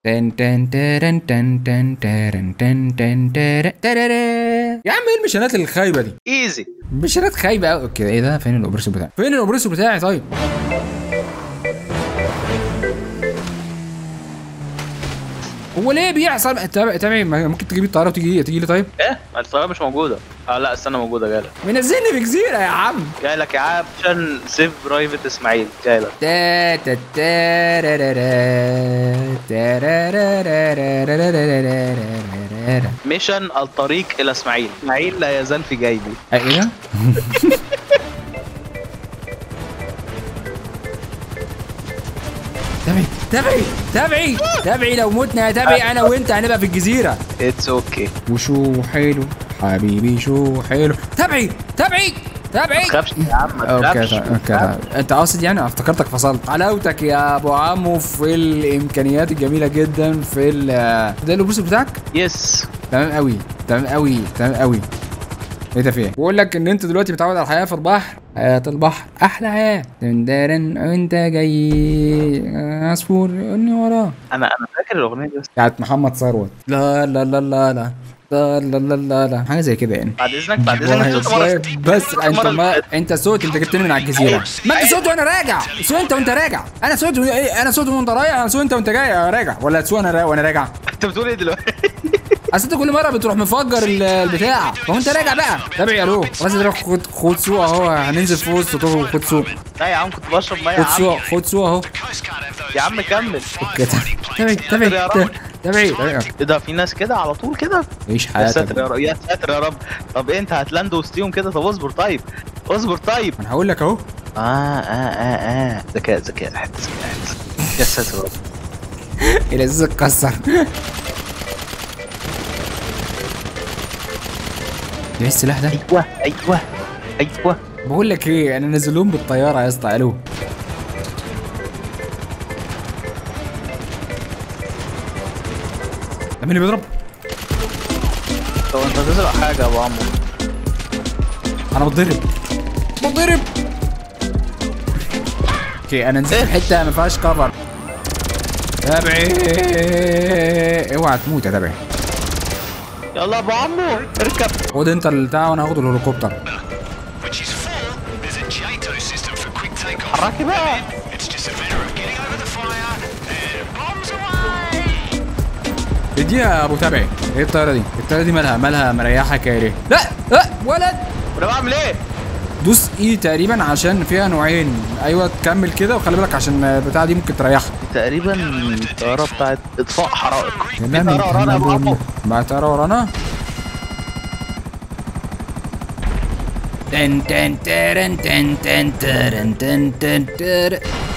تن تن ترن تن تن ترن تن تن ترن تررر. يا عم ايه المشانات الخايبه دي ايزي مشانات خايبه قوي كده ايه ده فين الاوبريسور بتاعي فين الاوبريسور بتاعي طيب هو ليه بيحصل تابع تابع ممكن تجيبي الطياره وتيجي تيجي لي طيب ايه ما الطياره مش موجوده اه لا استنى موجوده جايلك منزلني في جزيره يا عم جايلك يا عم عشان سيف برايفت اسماعيل جايلك تا تا تارارارا، تارارارارارارارارارارارارا. ميشن الطريق الى اسماعيل اسماعيل لا يزال في جيبي ايه ده؟ تابعي تابعي تابعي تابعي لو متنا يا تابعي انا وانت هنبقى في الجزيره اتس اوكي وشو حلو حبيبي شو حلو تابعي تابعي تابعي ما تخافش يا عم ما اوكي تخافش طيب، اوكي طيب. انت قاصد يعني أنا افتكرتك فصلت حلاوتك يا ابو عمو في الامكانيات الجميله جدا في ال ده البروسيس بتاعك يس تمام قوي تمام قوي تمام قوي ايه ده فين بقول لك ان انت دلوقتي متعود على الحياه في البحر حياه البحر احلى حياه دندرن وانت جاي عصفور اني وراه انا انا فاكر الاغنيه دي بس بتاعت محمد ثروت لا لا لا لا لا لا لا لا لا لا حاجه زي كده يعني بعد اذنك بعد اذنك والله صوت مرة طيب، بس انت المرة اللي ما فاتت. انت صوت انت جبتني من على الجزيره ما انت صوت وانا راجع سوق انت وانت راجع انا صوت و- ايه انا صوت وانت رايح انا صوت انت وانت جاي راجع ولا تسوق انا را- وانا راجع انت بتقول ايه دلوقتي اصل انت كل مره بتروح مفجر ال- البتاع فهو انت راجع بقى تابع الو لازم تروح خد خد سوق اهو هننزل في وسط طول خد سوق لا يا عم كنت بشرب ميه يا خد عم سوق خد سوق اهو يا عم كمل كده تابعي تابعي تابعي تابعي ايه ده في ناس كده على طول كده عيش يا ساتر يا حياتك رب يا ساتر يا رب طب إيه انت هتلاند وسطيهم كده طب اصبر طيب اصبر طيب انا هقول لك اهو اه اه اه اه ذكاء ذكاء حته ذكاء يا ساتر يا رب الازاز اتكسر ايه السلاح ده ايوه ايوه ايوه بقول لك ايه انا نزلهم بالطياره يا اسطى الو ده مين اللي بيضرب طب انت هتزرع حاجه يا ابو عمو انا بتضرب بتضرب اوكي انا نزلت في حته ما فيهاش كفر تابعي اوعى تموت يا تابعي يلا يا ابو عمو اركب خد انت البتاع وانا هاخد الهليكوبتر which is full, there's a JATO system for quick takeoff. حركي بقى It's just a matter of getting over the fire and bombs away. اديها يا ابو تابعي ايه الطياره دي الطياره دي مالها مالها مريحك يا ليه لا لا ولد انا بعمل ايه دوس اي تقريبا عشان فيها نوعين ايوه تكمل كده وخلي بالك عشان البتاع دي ممكن تريحها تقريبا الطياره بتاعت اطفاء حرائق في لا، طياره ورانا يا ابو عمو ما ترى ورانا تن تن ترن تن تن ترن تن تن تر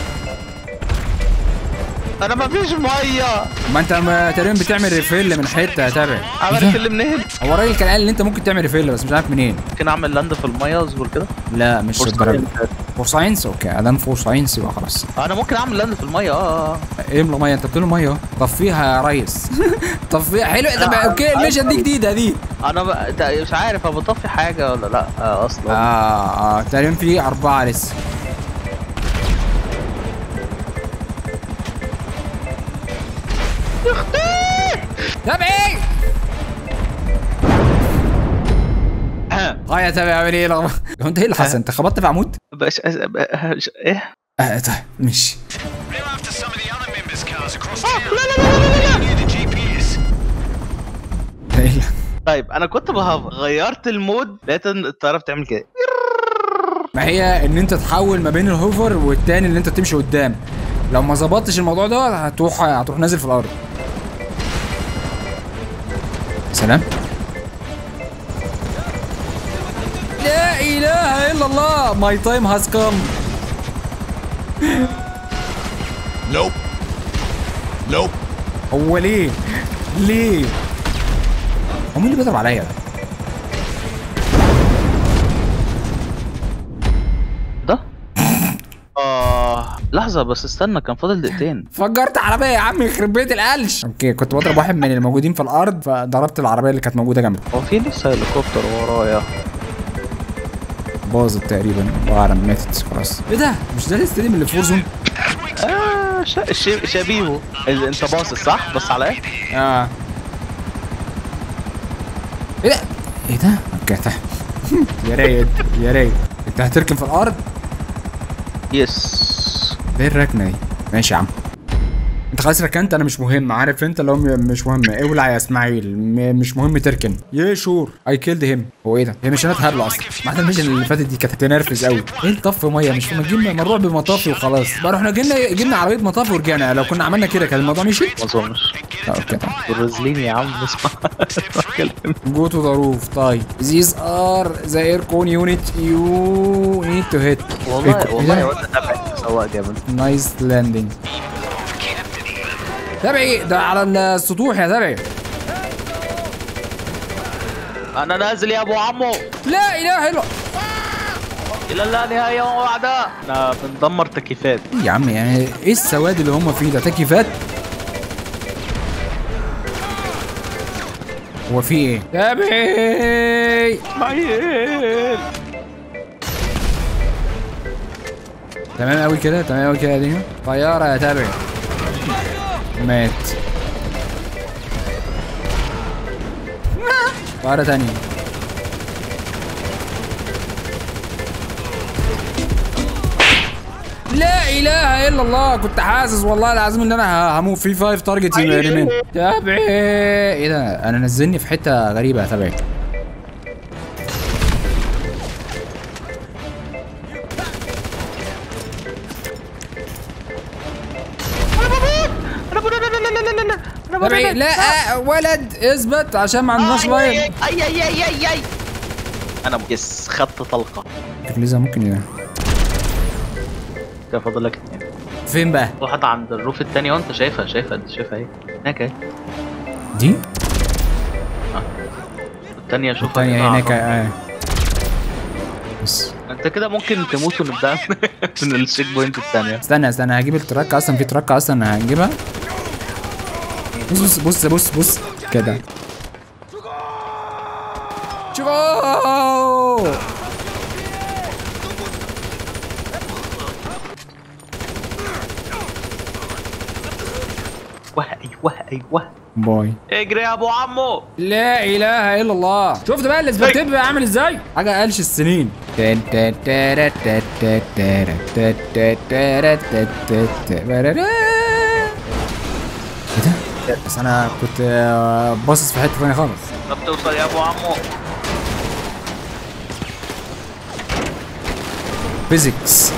انا ما فيش ميه ما انت ما تقريبا بتعمل ريفيل من حته يا تابع عملت اللي منين هو الراجل كان قال ان انت ممكن تعمل ريفيل بس مش عارف منين ممكن اعمل لاند في الميه اصبر كده لا مش فور الدرجه ساينس. فور ساينس اوكي ادام فور ساينس يبقى خلاص انا ممكن اعمل لاند في الميه اه اه املى ميه انت بتقول ميه اهو. طفيها يا ريس طفيها حلو طب اوكي الميشن دي جديده دي انا بقى تا- مش عارف انا بطفي حاجه ولا لا آه اصلا اه اه تقريبا في اربعه لسه تابعي اه يا تابع عامل ايه لغم- هو انت ايه اللي حصل انت خبطت في عمود؟ بقاش أس... بقاش... ايه اه طيب ماشي They're after some of the other members' cars across town. Near the GPS. ايه اللي- طيب انا كنت بهاف غيرت المود لقيت ان الطياره بتعمل كده ما هي ان انت تحول ما بين الهوفر والتاني اللي انت تمشي قدام لو ما ظبطتش الموضوع ده هتروح هتروح نازل في الارض سلام لا اله الا الله ماي تايم هاز كم Nope. Nope. هو ليه ليه هو مين اللي بيضرب عليا ده ده اه لحظه بس استنى كان فاضل دقيقتين فجرت عربيه يا عم يخرب بيت القلش اوكي كنت بضرب واحد من الموجودين في الارض فضربت العربيه اللي كانت موجوده جنبي هو في لسه هليكوبتر ورايا باظت تقريبا الله اعلم ماتت خلاص ايه ده مش ده الاستاديوم اللي في فورزون آه آه ش- ش- شبيهه ال- انت باصص صح بص على ايه اه ايه ده ايه ده اوكي تحت يا ريت يا ريت انت هتركن في الارض يس ايه الركنه دي ماشي يا عم انت خلاص ركنت انا مش مهم عارف انت اللي هو م- مش مهم اولع يا اسماعيل م- مش مهم تركن يا شور اي كيلد هيم هو ايه ده هي مشينات هبله اصلا ما احنا الميشن اللي فاتت دي كانت تنرفز قوي ايه الطف ميه مش ما جبنا ما نروح بمطافي وخلاص بقى رحنا جبنا جبنا عربيه مطافي ورجعنا لو كنا عملنا كده كان الموضوع مشي ما اظنش اه اوكي برازيلين يا عم اسمع اسمع كلام جو تو ذا روف طيب these are the aircon unit you need to hit والله والله يا ولد تابع سواق جامد نايس لاندنج تابعي ده على السطوح يا تابعي انا نازل يا ابو عمو لا اله الا الى لا نهايه وعدا احنا بندمر تكييفات إيه يا عم يعني ايه السواد اللي هم فيه ده تكييفات هو في ايه تابعي معيل تمام قوي كده تمام قوي كده يا دنيا طياره يا تابعي مات طياره تانية لا اله الا الله كنت حاسس والله العظيم ان انا هموت في فايف تارجت ريمين تابعي ايه ده انا نزلني في حته غريبه يا تابعي انا بقول لا لا لا لا لا لا انا بقول تابعي لا ولد اثبت عشان ما عندناش لاين اي اي اي اي اي انا يس خدت طلقه ليزا ممكن ي... كده فاضل لك اتنين فين بقى واحد عند الروف التاني وانت شايفها شايفها انت شايفها ايه هناك اهي دي التانية شوفها الثانية كده هناك على اه بس الروف. انت كده ممكن تموت ونبدا من الشيك بوينت التانية استنى استنى هجيب التراك اصلا في تراك اصلا هنجيبها بص بص بص بص بص كده شوفوا واه ايوه ايوه باي اجري يا ابو عمو لا اله الا الله شفت بقى الاسبكتيف بقى عامل ازاي حاجه قالش السنين ايه ده بس انا كنت آه، باصص في حته ثانيه خالص طب توصل يا ابو عمو فيزيكس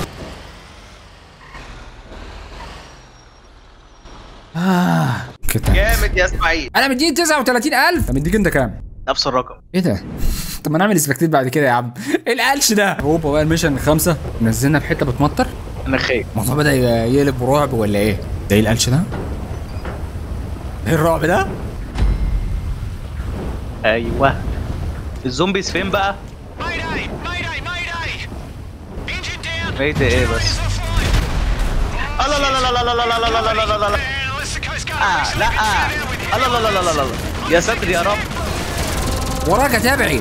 آه كده جامد يا اسماعيل انا مديني 39000 طب مديك انت كام؟ نفس الرقم ايه ده؟ طب ما نعمل اسبكتيت بعد كده يا عم ايه القلش ده؟ هوبا بقى الميشن الخامسه نزلنا في حته بتمطر انا خايف الموضوع بدا يقلب رعب ولا ايه؟ ده ايه القلش ده؟ ايه الرعب ده؟ ايوه الزومبيز فين بقى؟ Mayday! Mayday! Mayday! Engine down! ميت ايه بس؟ We're flying! لا لا لا لا لا لا لا لا لا لا لا لا لا Man, unless the Coast Guard آه arrests لا me, آه we'll be down with you. لا لا لا لا لا لا يا ساتر يا رب وراك تابعي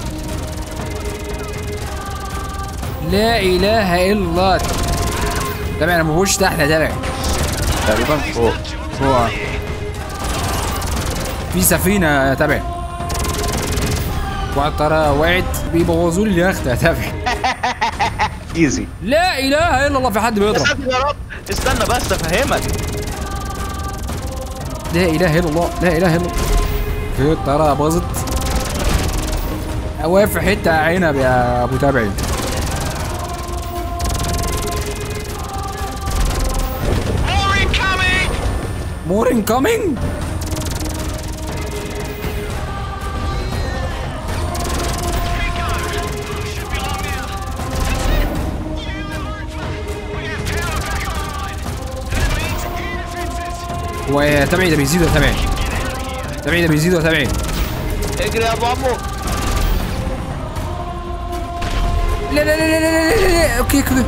لا اله الا الله تابعي انا ببوش تحت يا تابعي تقريبا فوق هو في سفينه يا تابعي وقعت ترى وقعت بيبوظوا لي اليخت يا تابعي ايزي لا اله الا الله في حد يا بيضرب ساتر يا رب استنى بس افهمك لا اله الا الله لا اله الا الله في الطياره باظت واقف في حته عنب يا ابو تابعي More incoming! مور انكمينج Should be long now. We have power back online. That means air defenses. وتابعي ده بيزيد ولا تابعي تابعي ده بيزيد ولا تابعي اجري يا ابو عمو لا لا لا لا لا لا لا اوكي كده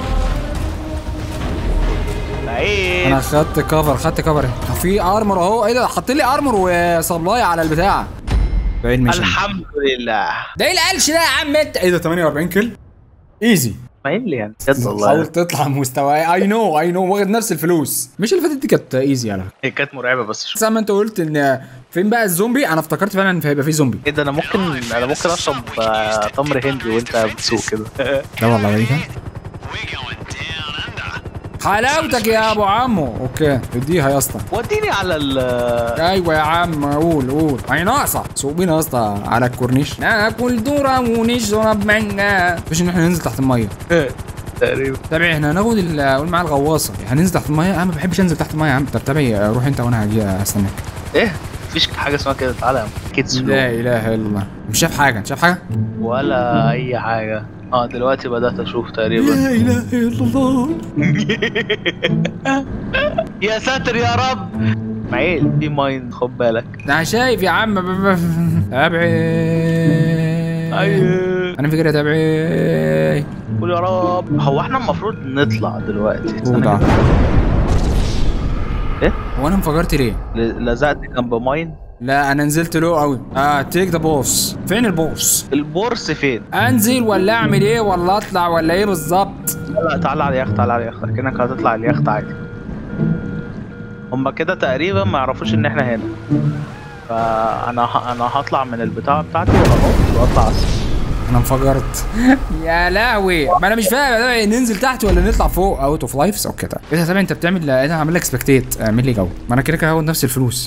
لعيب انا خدت كفر خدت كفر في ارمر اهو ايه ده حاط لي ارمر وصبلاي على البتاع بعيد مش الحمد لله ده ايه القلش ده يا عم انت ايه ده 48 كيل ايزي اسماعيل يعني بجد والله حاول تطلع مستواي اي نو اي نو واخد نفس الفلوس مش اللي فاتت دي كانت ايزي على فكره هي كانت مرعبه بس شو زي ما انت قلت ان فين بقى الزومبي انا افتكرت فعلا ان هيبقى في زومبي ايه ده انا ممكن انا ممكن اشرب آه، تمر هندي وانت بتسوق كده لا والله بعيد We're going down under. حلاوتك يا ابو عمو اوكي اديها يا اسطى وديني على ال ايوه يا عم قول قول هي ناقصه سوق بينا يا اسطى على الكورنيش ناكل ذره ونشرب مانجا مش ان احنا ننزل تحت الميه تقريبا تابعي احنا هناخد ال- قول معايا الغواصه هننزل تحت الميه انا ما بحبش انزل تحت الميه يا عم طب تابعي روح انت وانا هاجي استناك ايه مفيش حاجه اسمها كده تعالى يا عم. كيدز لا فلو اله الا الله مش شايف حاجه انت شايف حاجه ولا اي حاجه اه دلوقتي بدات اشوف تقريبا اله الا الله يا ساتر يا رب اسماعيل في ماين خد بالك انا شايف يا عم ب- ب- تابعي ايوه انا فكره تابعي قول يا رب هو احنا المفروض نطلع دلوقتي استنى وضع كده. ايه هو انا انفجرت ليه؟ ل- لزقت جنب ماين لا انا نزلت له قوي اه تيك ذا بوس فين البوس؟ البورس فين؟ انزل ولا اعمل ايه ولا اطلع ولا ايه بالظبط؟ لا لا تعالى على اليخت تعالى على اليخت اكنك هتطلع اليخت عادي هما كده تقريبا ما يعرفوش ان احنا هنا فانا ه... انا هطلع من البتاع بتاعتي وهنط واطلع على السما. انا انفجرت يا لهوي ما انا مش فاهم يا تابع ننزل تحت ولا نطلع فوق اوت اوف لايفز او كده ايه ده يا تابع انت بتعمل ايه ده هعمل لك سبكتيت اعمل لي جو ما انا كده كده هاخد نفس الفلوس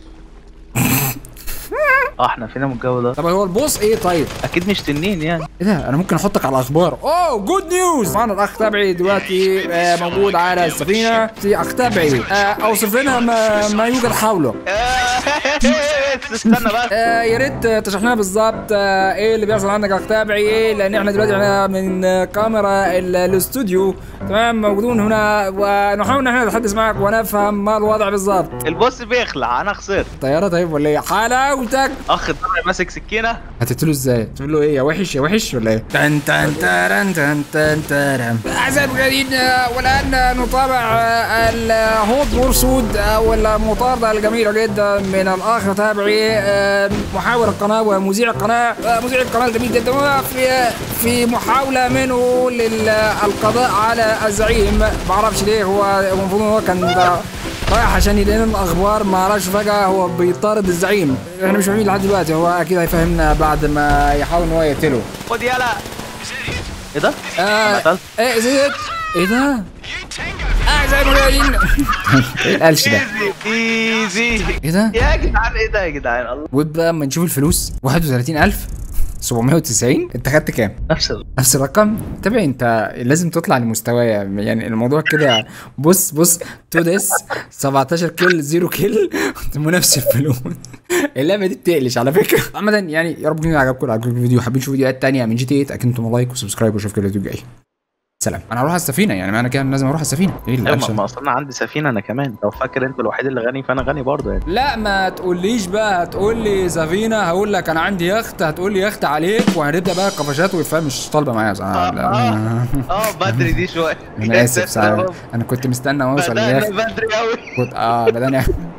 اه احنا فينا من الجو ده طب هو البوس ايه طيب؟ اكيد مش تنين يعني ايه ده انا ممكن احطك على الاخبار اوه جود نيوز طبعا الاخ تبعي دلوقتي آه، موجود على السفينه في اخ تبعي آه، اوصف لنا ما, ما يوجد حوله استنى بس آه، يا ريت تشرح لنا بالظبط آه، ايه اللي بيحصل عندك يا اخ تبعي ايه لان احنا دلوقتي احنا من آه، كاميرا ال- الاستوديو تمام موجودون هنا ونحاول ان احنا نتحدث معك ونفهم ما الوضع بالظبط البوس بيخلع انا خسرت طياره طيب ولا ايه حلاوتك اخ طلع ماسك سكينه هتقتله ازاي؟ تقول له ايه يا وحش يا وحش ولا ايه؟ تن تن ترن تن تن ترن اعزائي المشاهدين والان نتابع آه، الهوت مرصود او المطاردة الجميلة جدا من الاخ تابعي آه، محاور القناة ومذيع القناة آه، مذيع القناة الجميل جدا وفي في محاولة منه للقضاء على الزعيم معرفش ليه هو المفروض ان هو كان ده رايح عشان يلاقي الاخبار ما اعرفش فجاه هو بيطارد الزعيم احنا مش فاهمين لحد دلوقتي هو اكيد هيفهمنا بعد ما يحاول ان هو يقتله خد يلا ايه ده؟ آه قتلت. ايه زيد ايه ده؟ You tango. اعزائي المشاهدين ايه القلش ده؟ ايزي ايزي ايه ده؟ يا جدعان ايه ده يا جدعان الله وبقى اما نشوف الفلوس 31700 790 انت خدت كام؟ نفس ال- نفس الرقم تابع انت لازم تطلع لمستوايا يعني الموضوع كده بص بص تو ديس 17 كيل زيرو كيل منافس الفلوس اللعبه دي بتقلش على فكره عامه يعني يا رب يكون عجبكم عجبكم الفيديو حابين تشوفوا فيديوهات تانية من جي تي 8 اكيد انتم لايك وسبسكرايب واشوفكم الفيديو الجاي سلام انا هروح على السفينه يعني معنى كده لازم اروح على السفينه ايه ايوه ما- الاكشن ما اصلا انا عندي سفينه انا كمان لو فاكر انت الوحيد اللي غني فانا غني برضه يعني لا ما تقوليش بقى هتقول لي سفينه هقول لك انا عندي يخت هتقول لي يخت عليك وهنبدا بقى قفشات وفاهم مش طالبه معايا آه لا. اه بدري دي شويه انا اسف ساعة. انا كنت مستنى اوصل بدأنا لليخت بدري قوي كنت اه بدأنا